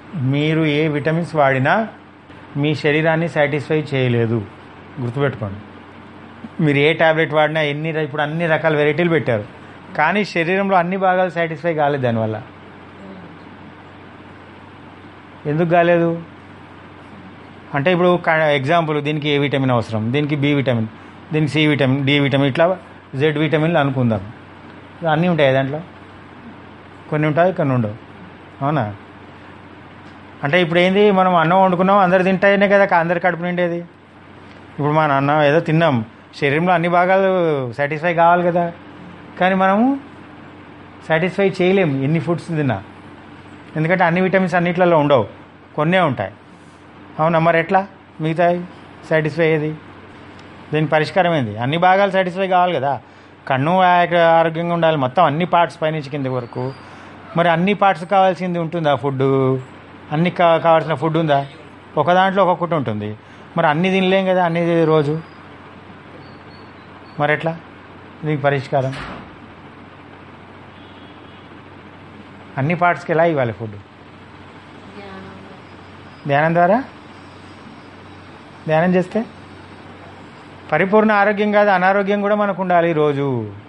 మీరు ఏ విటమిన్స్ వాడినా మీ శరీరాన్ని సాటిస్ఫై చేయలేదు గుర్తుపెట్టుకోండి మీరు ఏ టాబ్లెట్ వాడినా ఎన్ని ర- ఇప్పుడు అన్ని రకాల వెరైటీలు పెట్టారు కానీ శరీరంలో అన్ని భాగాలు సాటిస్ఫై కాలేదు దానివల్ల ఎందుకు కాలేదు అంటే ఇప్పుడు ఎగ్జాంపుల్ దీనికి ఏ విటమిన్ అవసరం దీనికి బి విటమిన్ దీనికి సి విటమిన్ డి విటమిన్ ఇట్లా జెడ్ విటమిన్లు అనుకుందాం అన్నీ ఉంటాయి దాంట్లో కొన్ని ఉంటాయి కొన్ని ఉండవు అవునా అంటే ఇప్పుడు ఏంది మనం అన్నం వండుకున్నాం అందరు తింటాయనే కదా అందరి కడుపు నిండేది ఇప్పుడు మన అన్నం ఏదో తిన్నాం శరీరంలో అన్ని భాగాలు సాటిస్ఫై కావాలి కదా కానీ మనము సాటిస్ఫై చేయలేము ఎన్ని ఫుడ్స్ తిన్నా ఎందుకంటే అన్ని విటమిన్స్ అన్నిట్లలో ఉండవు కొన్నే ఉంటాయి అవునా మరి ఎట్లా మిగతాయి సాటిస్ఫై అయ్యేది దీనికి పరిష్కారం ఏంది అన్ని భాగాలు సాటిస్ఫై కావాలి కదా కన్ను ఆ- ఆరోగ్యంగా ఉండాలి మొత్తం అన్ని పార్ట్స్ పైనుంచి కింద వరకు మరి అన్ని పార్ట్స్ కావాల్సింది ఉంటుందా ఫుడ్ అన్ని కా కావాల్సిన ఫుడ్ ఉందా ఒక దాంట్లో ఒక్కొక్కటి ఉంటుంది మరి అన్ని తినలేం కదా అన్ని రోజు మరి ఎట్లా దీనికి పరిష్కారం అన్ని పార్ట్స్కి ఎలా ఇవ్వాలి ఫుడ్ ధ్యానం ద్వారా ధ్యానం చేస్తే పరిపూర్ణ ఆరోగ్యం కాదు అనారోగ్యం కూడా మనకు ఉండాలి రోజు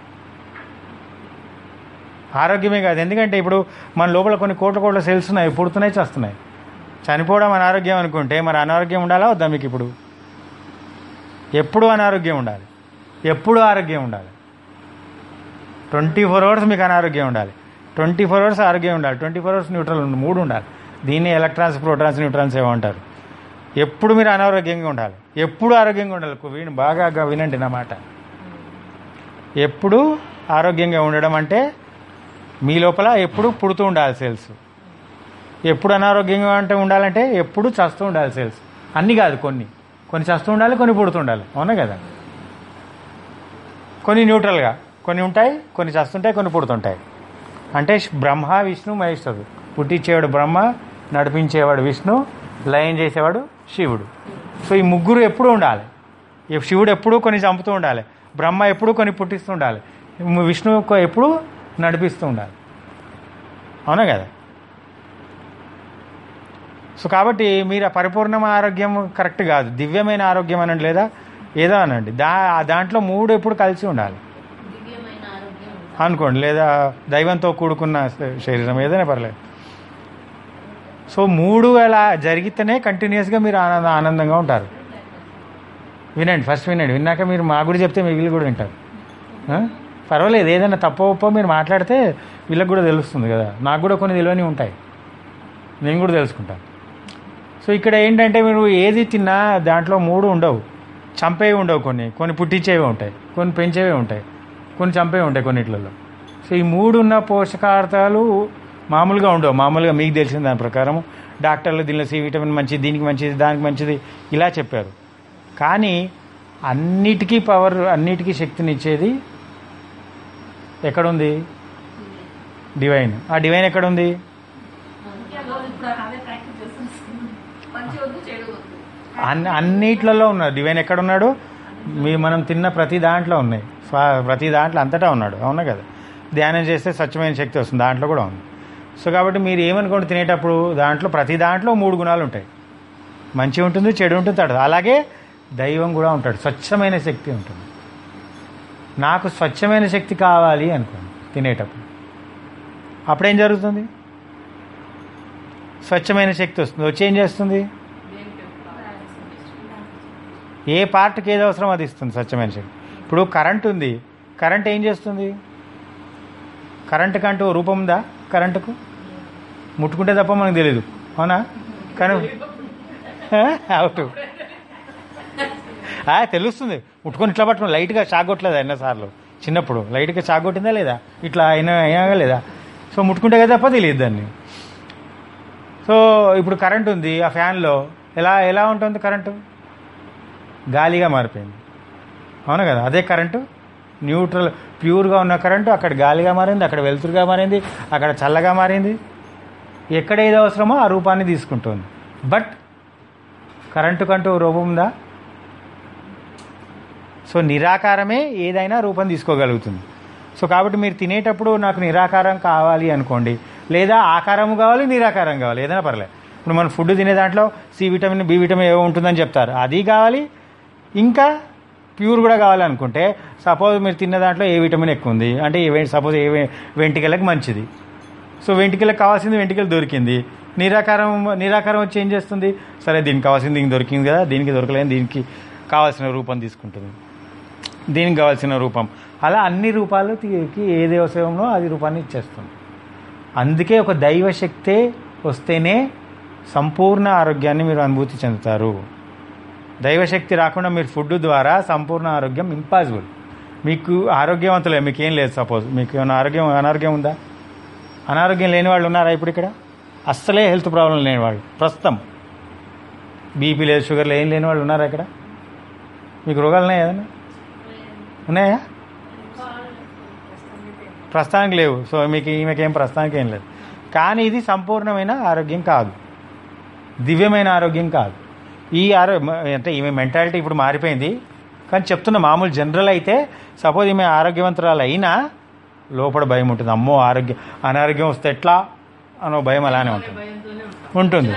ఆరోగ్యమే కాదు ఎందుకంటే ఇప్పుడు మన లోపల కొన్ని కోట్ల కోట్ల సెల్స్ ఉన్నాయి పుడుతున్నాయి చేస్తున్నాయి చనిపోవడం అనారోగ్యం అనుకుంటే మరి అనారోగ్యం ఉండాలా వద్దా మీకు ఇప్పుడు ఎప్పుడు అనారోగ్యం ఉండాలి ఎప్పుడు ఆరోగ్యం ఉండాలి ట్వంటీ ఫోర్ అవర్స్ మీకు అనారోగ్యం ఉండాలి ట్వంటీ ఫోర్ అవర్స్ ఆరోగ్యం ఉండాలి ట్వంటీ ఫోర్ అవర్స్ న్యూట్రల్ ఉండాలి మూడు ఉండాలి దీన్ని ఎలక్ట్రాన్స్ ప్రోటాన్స్ న్యూట్రాన్స్ ఏమో అంటారు ఎప్పుడు మీరు అనారోగ్యంగా ఉండాలి ఎప్పుడు ఆరోగ్యంగా ఉండాలి విని బాగా గా- వినండి నా మాట ఎప్పుడు ఆరోగ్యంగా ఉండడం అంటే మీ లోపల ఎప్పుడు పుడుతూ ఉండాలి సెల్స్ ఎప్పుడు అనారోగ్యంగా అంటే ఉండాలంటే ఎప్పుడు చస్తూ ఉండాలి సెల్స్ అన్నీ కాదు కొన్ని కొన్ని చస్తూ ఉండాలి కొన్ని పుడుతూ ఉండాలి అవునా కదా కొన్ని న్యూట్రల్గా కొన్ని ఉంటాయి కొన్ని చస్తుంటాయి కొన్ని పుడుతుంటాయి అంటే బ్రహ్మ విష్ణు మహేశ్వరుడు పుట్టించేవాడు బ్రహ్మ నడిపించేవాడు విష్ణు లయం చేసేవాడు శివుడు సో ఈ ముగ్గురు ఎప్పుడూ ఉండాలి ఈ శివుడు ఎప్పుడూ కొన్ని చంపుతూ ఉండాలి బ్రహ్మ ఎప్పుడూ కొన్ని పుట్టిస్తూ ఉండాలి విష్ణు ఎప్పుడూ నడిపిస్తూ ఉండాలి అవునా కదా సో కాబట్టి మీరు ఆ పరిపూర్ణ ఆరోగ్యం కరెక్ట్ కాదు దివ్యమైన ఆరోగ్యం అనండి లేదా ఏదో అనండి దా ఆ దాంట్లో మూడు ఎప్పుడు కలిసి ఉండాలి దివ్యమైన ఆరోగ్యం ఉంటుంది. అనుకోండి లేదా దైవంతో కూడుకున్న శ- శరీరం ఏదైనా పర్లేదు సో మూడు అలా జరిగితేనే కంటిన్యూస్గా మీరు ఆనంద ఆనందంగా ఉంటారు వినండి ఫస్ట్ వినండి విన్నాక మీరు మా కూడా చెప్తే మిగిలి కూడా వింటారు ఆ? పర్వాలేదు ఏదైనా తప్ప ఒప్పో మీరు మాట్లాడితే వీళ్ళకి కూడా తెలుస్తుంది కదా నాకు కూడా కొన్ని తెలియని ఉంటాయి నేను కూడా తెలుసుకుంటాను సో ఇక్కడ ఏంటంటే మీరు ఏది తిన్నా దాంట్లో మూడు ఉండవు చంపేవి ఉండవు కొన్ని కొన్ని పుట్టించేవి ఉంటాయి కొన్ని పెంచేవి ఉంటాయి కొన్ని చంపేవి ఉంటాయి కొన్నిట్లలో సో ఈ మూడు ఉన్న పోషకార్థాలు మామూలుగా ఉండవు మామూలుగా మీకు తెలిసిన దాని ప్రకారం డాక్టర్లు దీనిలో సి విటమిన్ మంచిది దీనికి మంచిది దానికి మంచిది ఇలా చెప్పారు కానీ అన్నిటికీ పవర్ అన్నిటికీ శక్తిని ఇచ్చేది ఎక్కడుంది డివైన్ ఆ డివైన్ ఎక్కడుంది ఇప్పుడు అదే ప్రాక్టీస్ చేస్తుంది మంచి వద్దు చెడు వద్దు అన్ని అన్నిట్లలో ఉన్నాడు డివైన్ ఎక్కడ ఉన్నాడు మీ మనం తిన్న ప్రతి దాంట్లో ఉన్నాయి స్వా- ప్రతి దాంట్లో అంతటా ఉన్నాడు అవునా కదా ధ్యానం చేస్తే స్వచ్ఛమైన శక్తి వస్తుంది దాంట్లో కూడా ఉంది సో కాబట్టి మీరు ఏమనుకోండి తినేటప్పుడు దాంట్లో ప్రతి దాంట్లో మూడు గుణాలు ఉంటాయి మంచి ఉంటుంది చెడు ఉంటుంది తడు అలాగే దైవం కూడా ఉంటాడు స్వచ్ఛమైన శక్తి ఉంటుంది నాకు స్వచ్ఛమైన శక్తి కావాలి అనుకోండి తినేటప్పుడు అప్పుడేం జరుగుతుంది స్వచ్ఛమైన శక్తి వస్తుంది వచ్చి ఏం చేస్తుంది ఏ పార్ట్కి ఏది అవసరం అది ఇస్తుంది స్వచ్ఛమైన శక్తి ఇప్పుడు కరెంట్ ఉంది కరెంట్ ఏం చేస్తుంది కరెంటుకంటూ రూపం ఉందా కరెంటుకు ముట్టుకుంటే తప్ప మనకు తెలియదు అవునా కానీ అవుట్ ఆ, తెలుస్తుంది ముట్టుకొని ఇట్లా పట్టుకుని లైట్గా షాక్ కొట్టలేదు ఎన్నోసార్లు చిన్నప్పుడు లైట్గా షాక్ కొట్టిందా లేదా ఇట్లా అయినా అయినా లేదా సో ముట్టుకుంటే కదా తప్ప తెలియదు దాన్ని సో ఇప్పుడు కరెంట్ ఉంది ఆ ఫ్యాన్లో ఎలా ఎలా ఉంటుంది కరెంటు గాలిగా మారిపోయింది అవును కదా అదే కరెంటు న్యూట్రల్ ప్యూర్గా ఉన్న కరెంటు అక్కడ గాలిగా మారింది అక్కడ వెలుతురుగా మారింది అక్కడ చల్లగా మారింది ఎక్కడ ఏది అవసరమో ఆ రూపాన్ని తీసుకుంటుంది బట్ కరెంటుకంటూ రూపం ఉందా సో నిరాకారమే ఏదైనా రూపం తీసుకోగలుగుతుంది సో కాబట్టి మీరు తినేటప్పుడు నాకు నిరాకారం కావాలి అనుకోండి లేదా ఆకారం కావాలి నిరాకారం కావాలి ఏదైనా పర్లేదు ఇప్పుడు మనం ఫుడ్ తినే దాంట్లో సి విటమిన్ బి విటమిన్ ఏవో ఉంటుందని చెప్తారు అది కావాలి ఇంకా ప్యూర్ కూడా కావాలనుకుంటే సపోజ్ మీరు తిన్న దాంట్లో ఏ విటమిన్ ఎక్కువ ఉంది అంటే ఏ సపోజ్ ఏ వె- వెంట్రుకలకు మంచిది సో వెంట్రుకలకు కావాల్సింది వెంట్రుకలు దొరికింది నిరాకారం నిరాకారం వచ్చి ఏం చేస్తుంది సరే దీనికి కావాల్సింది దీనికి దొరికింది కదా దీనికి దొరకలేదు దీనికి కావాల్సిన రూపం తీసుకుంటుంది దీనికి కావాల్సిన రూపం అలా అన్ని రూపాలకి ఏ దేవసేవంలో అది రూపాన్ని ఇచ్చేస్తుంది అందుకే ఒక దైవశక్తే వస్తేనే సంపూర్ణ ఆరోగ్యాన్ని మీరు అనుభూతి చెందుతారు దైవశక్తి రాకుండా మీరు ఫుడ్ ద్వారా సంపూర్ణ ఆరోగ్యం ఇంపాసిబుల్ మీకు ఆరోగ్యవంతులే మీకు ఏం లేదు సపోజ్ మీకు ఏమైనా ఆరోగ్యం అనారోగ్యం ఉందా అనారోగ్యం లేని వాళ్ళు ఉన్నారా ఇప్పుడు ఇక్కడ అస్సలే హెల్త్ ప్రాబ్లం లేని వాళ్ళు ప్రస్తుతం బీపీ లేదు షుగర్ లేదు ఏం లేని వాళ్ళు ఉన్నారా ఇక్కడ మీకు రోగాలు ఉన్నాయా ఏదైనా ఉన్నాయా ప్రస్తుతానికి లేవు సో మీకు ఈమెకేం ప్రస్తుతానికి ఏం లేదు కానీ ఇది సంపూర్ణమైన ఆరోగ్యం కాదు దివ్యమైన ఆరోగ్యం కాదు ఈ ఆరో అంటే ఈమె మెంటాలిటీ ఇప్పుడు మారిపోయింది కానీ చెప్తున్న మామూలు జనరల్ అయితే సపోజ్ ఈమె ఆరోగ్యవంతురాలు అయినా లోపల భయం ఉంటుంది అమ్మో ఆరోగ్యం అనారోగ్యం వస్తే ఎట్లా అనో భయం అలానే ఉంటుంది భయంతోనే ఉంటాం. ఉంటుంది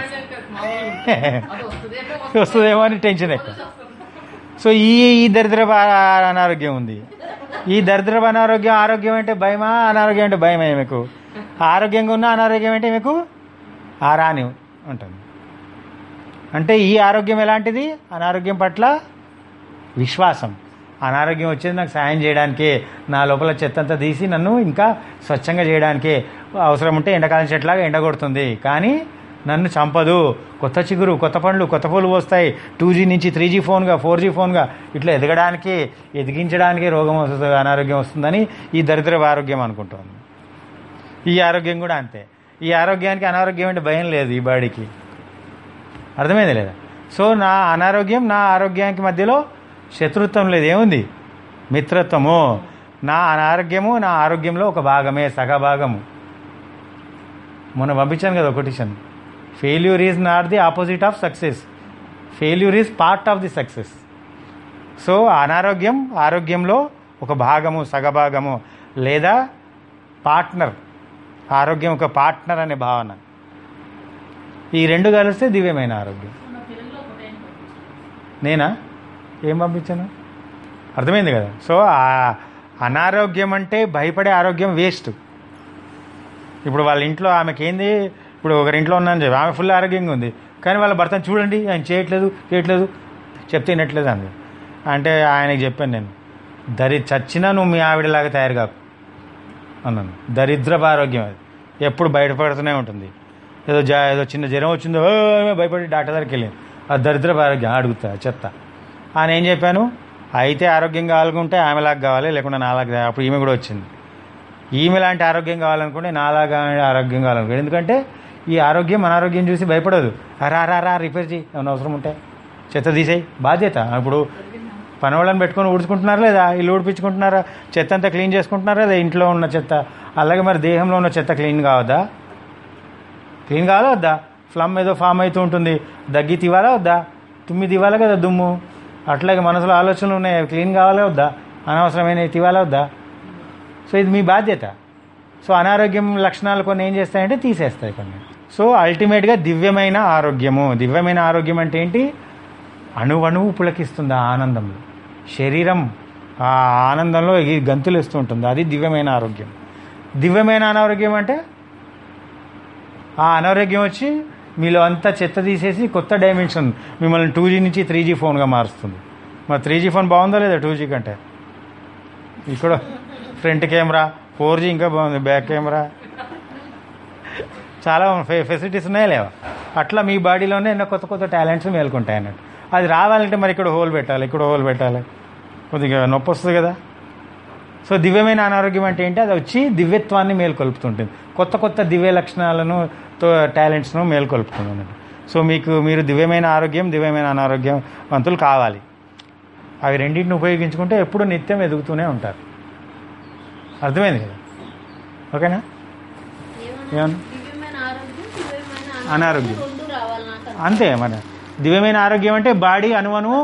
అది వస్తుందేమో వస్తుందేమో అని టెన్షన్ ఎక్కువ సో ఈ ఈ దరిద్రపు ఆ- అనారోగ్యం ఉంది ఈ దరిద్రపు అనారోగ్యం ఆరోగ్యం అంటే భయమా అనారోగ్యం అంటే భయమే మీకు ఆరోగ్యంగా ఉన్న అనారోగ్యం అంటే మీకు ఆ రాని ఉంటుంది అంటే ఈ ఆరోగ్యం ఎలాంటిది అనారోగ్యం పట్ల విశ్వాసం అనారోగ్యం వచ్చేది నాకు సాయం చేయడానికే నా లోపల చెత్త అంతా తీసి నన్ను ఇంకా స్వచ్ఛంగా చేయడానికే అవసరం ఉంటే ఎండాకాలం చెట్లాగా ఎండగొడుతుంది కానీ నన్ను చంపదు కొత్త చిగురు కొత్త పండ్లు కొత్త పూలు వస్తాయి టూ జీ నుంచి త్రీ జీ ఫోన్గా ఫోర్ జీ ఫోన్గా ఇట్లా ఎదగడానికి ఎదిగించడానికి రోగం వస్తుంది అనారోగ్యం వస్తుందని ఈ దరిద్ర ఆరోగ్యం అనుకుంటుంది ఈ ఆరోగ్యం కూడా అంతే ఈ ఆరోగ్యానికి అనారోగ్యం అంటే భయం లేదు ఈ బాడీకి అర్థమైంది లేదా సో నా అనారోగ్యం నా ఆరోగ్యానికి మధ్యలో శత్రుత్వం లేదు ఏముంది మిత్రత్వము నా అనారోగ్యము నా ఆరోగ్యంలో ఒక భాగమే సగభాగము మొన్న పంపించాను కదా quotation failure is not the opposite of success failure is part of the success so అనారోగ్యం ఆరోగ్యంలో ఒక భాగము సగభాగము లేదా పార్ట్నర్ ఆరోగ్యం ఒక పార్ట్నర్ అనే భావన ఈ రెండు కలిస్తే దివ్యమైన ఆరోగ్యం మన పిల్లల్లో ఒకటే పంపించాను. నేనా ఏం పంపించాను అర్థమైంది కదా సో ఆ అనారోగ్యం అంటే భయపడే ఆరోగ్యం వేస్ట్ ఇప్పుడు వాళ్ళ ఇంట్లో ఆమెకి ఏంది ఇప్పుడు ఒకరింట్లో ఉన్నాను చెప్పి ఆమె ఫుల్ ఆరోగ్యంగా ఉంది కానీ వాళ్ళ భర్తను చూడండి ఆయన చేయట్లేదు చేయట్లేదు చెప్తే వినట్లేదు అంది అంటే ఆయనకి చెప్పాను నేను దరి చచ్చినా నువ్వు మీ ఆవిడలాగా తయారు కాకు అన్నాను దరిద్రపు ఆరోగ్యం అది ఎప్పుడు బయటపడుతూనే ఉంటుంది ఏదో జా ఏదో చిన్న జ్వరం వచ్చిందో "ఓ" భయపడి డాక్టర్ దగ్గరికి వెళ్ళాను ఆ దరిద్రపు ఆరోగ్యం అడుగుతా చెత్త ఆయన ఏం చెప్పాను అయితే ఆరోగ్యం కావాలనుకుంటే ఆమెలాగా కావాలి లేకుండా నాలాగా కావాలి. అప్పుడు ఈమె కూడా వచ్చింది ఈమె లాంటి ఆరోగ్యం కావాలనుకుంటే నాలాగా ఆరోగ్యం కావాలనుకుంటే ఎందుకంటే ఈ ఆరోగ్యం అనారోగ్యం చూసి భయపడదు రా రా రా రిపేర్ చేయి ఏమైనా అవసరం ఉంటే చెత్త తీసేయి బాధ్యత ఇప్పుడు పని వాళ్ళని పెట్టుకొని ఊడ్చుకుంటున్నారా లేదా ఇల్లు ఊడిపించుకుంటున్నారా చెత్త అంతా క్లీన్ చేసుకుంటున్నారా లేదా ఇంట్లో ఉన్న చెత్త అలాగే మరి దేహంలో ఉన్న చెత్త క్లీన్ కావద్దా క్లీన్ కావాలా వద్దా ఫ్లమ్ ఏదో ఫామ్ అవుతూ ఉంటుంది దగ్గి తీవాలా వద్దా తుమ్మి తీవాలా కదా దుమ్ము అట్లాగే మనసులో ఆలోచనలు ఉన్నాయి అవి క్లీన్ కావాలా వద్దా అనవసరమైన తీవాలా వద్దా సో ఇది మీ బాధ్యత సో అనారోగ్యం లక్షణాలు కొన్ని ఏం చేస్తాయంటే తీసేస్తాయి కొన్ని సో అల్టిమేట్గా దివ్యమైన ఆరోగ్యము దివ్యమైన ఆరోగ్యం అంటే ఏంటి అణువణువు పులకిస్తుంది ఆ ఆనందంలో శరీరం ఆ ఆనందంలో ఈ గంతులు వేస్తూ ఉంటుంది అది దివ్యమైన ఆరోగ్యం దివ్యమైన అనారోగ్యం అంటే ఆ అనారోగ్యం వచ్చి మీలో అంతా చెత్త తీసేసి కొత్త డైమెన్షన్ మిమ్మల్ని టూ జీ నుంచి త్రీ జీ ఫోన్గా మారుస్తుంది మరి త్రీ జీ ఫోన్ బాగుందా లేదా టూ జీ కంటే ఇక్కడ ఫ్రంట్ కెమెరా ఫోర్ జీ ఇంకా బాగుంది బ్యాక్ కెమెరా చాలా ఫె- ఫెసిలిటీస్ ఉన్నాయా లేవా అట్లా మీ బాడీలోనే ఎన్నో కొత్త కొత్త టాలెంట్స్ మేల్కొంటాయి అన్నట్టు అది రావాలంటే మరి ఇక్కడ హోల్ పెట్టాలి ఇక్కడ హోల్ పెట్టాలి కొద్దిగా నొప్పి వస్తుంది కదా సో దివ్యమైన అనారోగ్యం అంటే ఏంటి అది వచ్చి దివ్యత్వాన్ని మేల్కొల్పుతుంటుంది కొత్త కొత్త దివ్య లక్షణాలను తో టాలెంట్స్ను మేల్కొల్పుతుంది అన్నట్టు సో మీకు మీరు దివ్యమైన ఆరోగ్యం దివ్యమైన అనారోగ్యం వంతులు కావాలి అవి రెండింటిని ఉపయోగించుకుంటే ఎప్పుడు నిత్యం ఎదుగుతూనే ఉంటారు అర్థమైంది కదా ఓకేనా ఏమన్నా ఏమన్నా? దివ్యమైన ఆరోగ్యం దివ్యమైన అనారోగ్యం. రెండు రావాలి నాకు అంతే మన దివ్యమైన ఆరోగ్యం అంటే బాడీ అణువను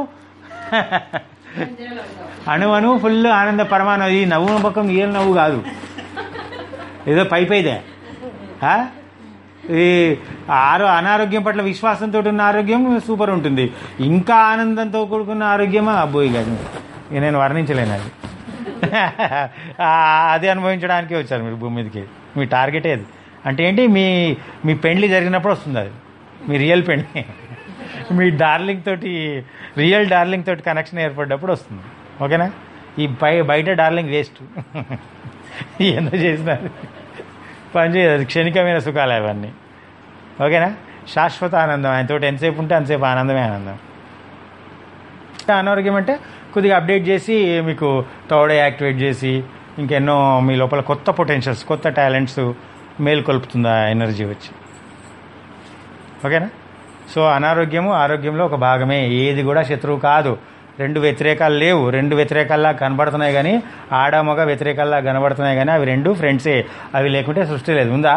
అణువను ఫుల్ ఆనంద పరమానంద ఈ నవ్వు పక్కం ఏ నవ్వు కాదు ఏదో పై పైదే ఆ? ఈ ఆరో అనారోగ్యం పట్ల విశ్వాసంతో ఉన్న ఆరోగ్యం సూపర్ ఉంటుంది ఇంకా ఆనందంతో కూడుకున్న ఆరోగ్యమా అబ్బోయి కాదు ఇక నేను వర్ణించలేను అది ఆ, అది అనుభవించడానికి వచ్చారు మీరు భూమి మీదకి మీ టార్గెట్ ఏది అంటే ఏంటి మీ మీ పెండ్లి జరిగినప్పుడు వస్తుంది అది మీ రియల్ పెండ్లి మీ డార్లింగ్ తోటి రియల్ డార్లింగ్ తోటి కనెక్షన్ ఏర్పడ్డప్పుడు వస్తుంది ఓకేనా ఈ బయ బయట డార్లింగ్ వేస్ట్ ఎంత చేసినారు పని చేయదు అది క్షణికమైన సుఖాలు అవన్నీ ఓకేనా శాశ్వత ఆనందం ఆయనతోటి ఎంతసేపు ఉంటే అంతసేపు ఆనందమే ఆనందం అనారోగ్యం అంటే కొద్దిగా అప్డేట్ చేసి మీకు తోడ యాక్టివేట్ చేసి ఇంకెన్నో మీ లోపల కొత్త పొటెన్షియల్స్ కొత్త టాలెంట్స్ మేల్కొల్పుతుంది ఆ ఎనర్జీ వచ్చి ఓకేనా సో అనారోగ్యము ఆరోగ్యంలో ఒక భాగమే ఏది కూడా శత్రువు కాదు రెండు వ్యతిరేకాలు లేవు రెండు వ్యతిరేకాల్లా కనబడుతున్నాయి కానీ ఆడ మగ వ్యతిరేకాల్లా కనబడుతున్నాయి కానీ అవి రెండు ఫ్రెండ్సే అవి లేకుంటే సృష్టి లేదు ఉందా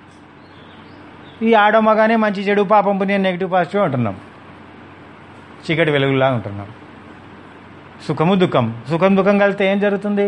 ఈ ఆడ మగానే మంచి చెడు పాపం పుణ్యం నెగిటివ్ పాజిటివ్ ఉంటున్నాం చీకటి వెలుగులా ఉంటున్నాం సుఖము దుఃఖం సుఖం దుఃఖం కలిస్తే ఏం జరుగుతుంది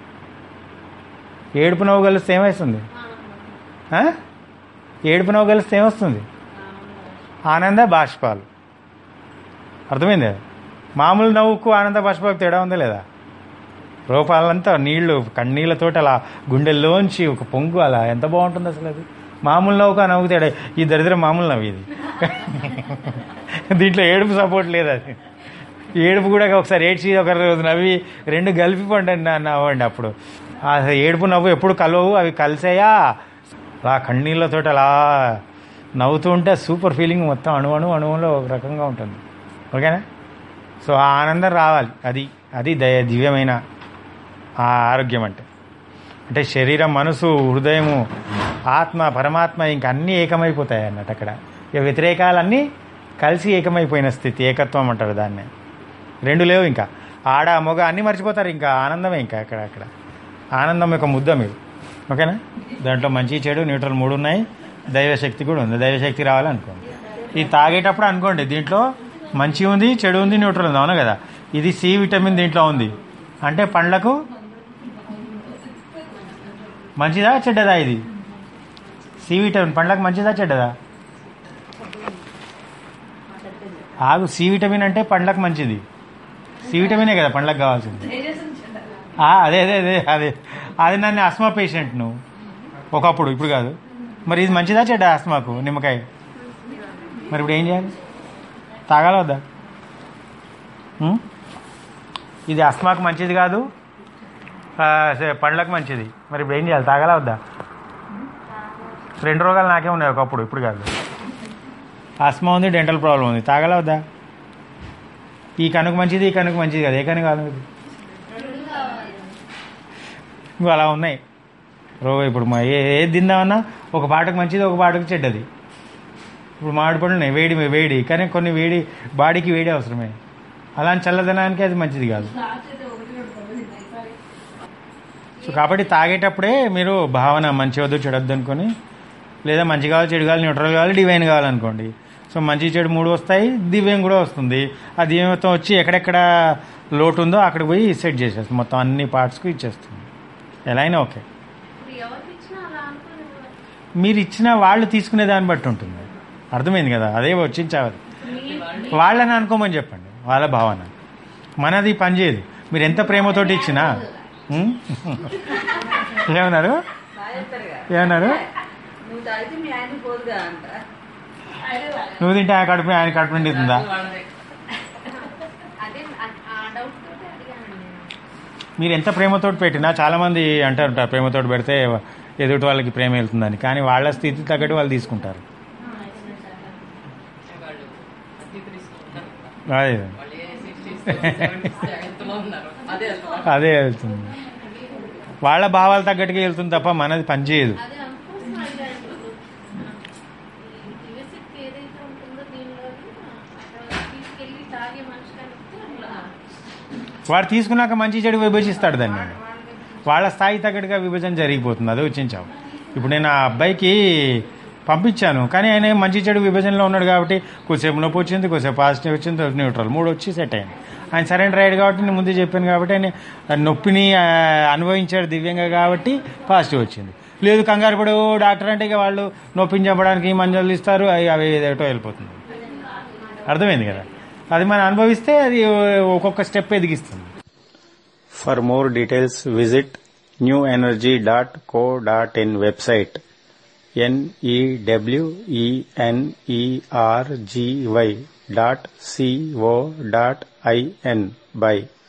ఏడుపు నవ్వు కలిస్తే ఏమవుతుంది ఆ? ఏడుపు నవ్వు కలిస్తే ఏమొస్తుంది ఆనంద బాష్పాలు అర్థమైంది కదా? మామూలు నవ్వుకు ఆనంద బాష్పాలకు తేడా ఉందా లేదా రూపాలంతా నీళ్లు కన్నీళ్ళతోటి అలా గుండెల్లోంచి ఒక పొంగు అలా ఎంత బాగుంటుంది అసలు అది మామూలు నవ్వుకు ఆ నవ్వుకు తేడా ఈ దరిద్రం మామూలు నవ్వు ఇది దీంట్లో ఏడుపు సపోర్ట్ లేదు అది ఏడుపు కూడా ఒకసారి ఏడ్చి ఒక రోజు నవ్వి రెండు కలిపి పండండి నా నవ్వండి అప్పుడు ఆ ఏడుపు నవ్వు ఎప్పుడు కలవు అవి కలిసాయా అలా కన్నీళ్ళతోటి అలా నవ్వుతూ ఉంటే సూపర్ ఫీలింగ్ మొత్తం అణు అణు అణువులో ఒక రకంగా ఉంటుంది ఓకేనా సో ఆ ఆనందం రావాలి అది అది దయ దివ్యమైన ఆ ఆరోగ్యం అంటే అంటే శరీరం మనసు హృదయము ఆత్మ పరమాత్మ ఇంక అన్నీ ఏకమైపోతాయి అన్నట్టు అక్కడ ఇక వ్యతిరేకాలన్నీ కలిసి ఏకమైపోయిన స్థితి ఏకత్వం అంటారు దాన్ని రెండు లేవు ఇంకా ఆడ మొగ అన్నీ మర్చిపోతారు ఇంకా ఆనందమే ఇంకా అక్కడ అక్కడ ఆనందం యొక్క ముద్ద మీరు ఓకేనా దాంట్లో మంచి చెడు న్యూట్రల్ మూడు ఉన్నాయి దైవశక్తి కూడా ఉంది దైవశక్తి రావాలనుకోండి ఇది తాగేటప్పుడు అనుకోండి దీంట్లో మంచి ఉంది చెడు ఉంది న్యూట్రల్ ఉంది అవును కదా ఇది సి విటమిన్ దీంట్లో ఉంది అంటే పండ్లకు మంచిదా చెడ్డదా ఇది సి విటమిన్ పండ్లకు మంచిదా చెడ్డదా ఆగు సి విటమిన్ అంటే పండ్లకు మంచిది సి విటమినే కదా పండ్లకు కావాల్సింది ఆ, అదే అదే అదే అదే అది నన్ను ఆస్మా పేషెంట్ నువ్వు ఒకప్పుడు ఇప్పుడు కాదు మరి ఇది మంచిదా చెడ్డ ఆస్మాకు నిమ్మకాయ మరి ఇప్పుడు ఏం చేయాలి తాగాల వద్దా ఉం? ఇది ఆస్మాకు మంచిది కాదు ఆ, సే- పండ్లకు మంచిది మరి ఇప్పుడు ఏం చేయాలి తాగాల వద్దా రెండు రోగాలు నాకే ఉన్నాయి ఒకప్పుడు ఇప్పుడు కాదు ఆస్మా ఉంది డెంటల్ ప్రాబ్లం ఉంది తాగాల వద్దా ఈ కనుక మంచిది ఈ కనుక మంచిది కదా ఏ కనుక కాదు ఇది? ఇంకో అలా ఉన్నాయి రో ఇప్పుడు మా ఏ ఏది తిందామన్నా ఒక పాటకు మంచిది ఒక పాటకు చెడ్డది ఇప్పుడు మామిడి పళ్ళు ఉన్నాయి వేడి వేడి కానీ కొన్ని వేడి బాడీకి వేడి అవసరమే అలాంటి చల్లదనానికి అది మంచిది కాదు సో కాబట్టి తాగేటప్పుడే మీరు భావన మంచి వద్దు చెడొద్దు అనుకొని లేదా మంచి కావాలి చెడు కావాలి న్యూట్రల్ కావాలి డివైన్ కావాలనుకోండి సో మంచి చెడు మూడు వస్తాయి దివ్యం కూడా వస్తుంది ఆ దివ్యం మొత్తం వచ్చి ఎక్కడెక్కడ లోటు ఉందో అక్కడికి పోయి సెట్ చేసేస్తుంది మొత్తం అన్ని పార్ట్స్కు ఇచ్చేస్తుంది ఎలా అయినా ఓకే ఇప్పుడు ఎవరికి ఇచ్చినా అలా అనుకుని మీరు ఇచ్చిన వాళ్ళు తీసుకునే దాన్ని బట్టి ఉంటుంది అర్థమైంది కదా అదే వచ్చించాలి వాళ్ళని అనుకోమని చెప్పండి వాళ్ళ భావన మనది పనిచేయదు మీరు ఎంత ప్రేమతోటి ఇచ్చినా ఉం? ఏమన్నారు బాగా చెప్పారు కదా. ఏమన్నారు నువ్వు తాగితే మీ ఆయన పోదుగా అంట నువ్వు తింటే ఆయన కడుపు ఆయన కడుపు నిండుతుందా అదే ఆ- ఆ డౌట్ తోటి అడిగాను నేను మీరు ఎంత ప్రేమతోటి పెట్టినా చాలా మంది అంటారు ప్రేమతోటి పెడితే ఎదుటి వాళ్ళకి ప్రేమ వెళ్తుందని కానీ వాళ్ళ స్థితి తగ్గట్టు వాళ్ళు తీసుకుంటారు వాళ్ళు అద్దెకు తీసుకుంటారు అదే వాళ్ళు ఏ సిక్స్టీస్ సెవెంటీస్ ఎంతలో ఉన్నారు అదే అసలు అదే వెళ్తుంది వాళ్ళ భావాలు తగ్గట్టుగా వెళ్తుంది తప్ప మనది పనిచేయదు అదే అందుకోసం అడిగాను ఈ దివ్యశక్తి ఏదైతే ఉంటుందో దీనిలో అక్కడ తీసుకెళ్ళి తాగే మనిషి కలిపితే అట్లా వాడు తీసుకున్నాక మంచి చెడు విభజిస్తాడు దాన్ని వాళ్ళ స్థాయి తగ్గట్టుగా విభజన జరిగిపోతుంది అదే వచ్చించావు ఇప్పుడు నేను ఆ అబ్బాయికి పంపించాను కానీ ఆయన మంచి చెడు విభజనలో ఉన్నాడు కాబట్టి కొద్దిసేపు నొప్పి వచ్చింది కొద్దిసేపు పాజిటివ్ వచ్చింది న్యూట్రల్ మూడు వచ్చి సెట్ అయింది ఆయన సరైన రైడ్ కాబట్టి నేను ముందే చెప్పాను కాబట్టి ఆయన ఆ నొప్పిని ఆ, అనుభవించాడు దివ్యంగా కాబట్టి పాజిటివ్ వచ్చింది లేదు కంగారు పడు డాక్టర్ అంటే ఇక వాళ్ళు నొప్పిని చంపడానికి మందులు ఇస్తారు అవి అవి ఏదో వెళ్ళిపోతుంది అర్థమైంది కదా అది మనం అనుభవిస్తే అది ఒక్కొక్క step ఎదిగిస్తుంది for more details visit new energy dot co dot in website NEWENERGY dot CO dot IN by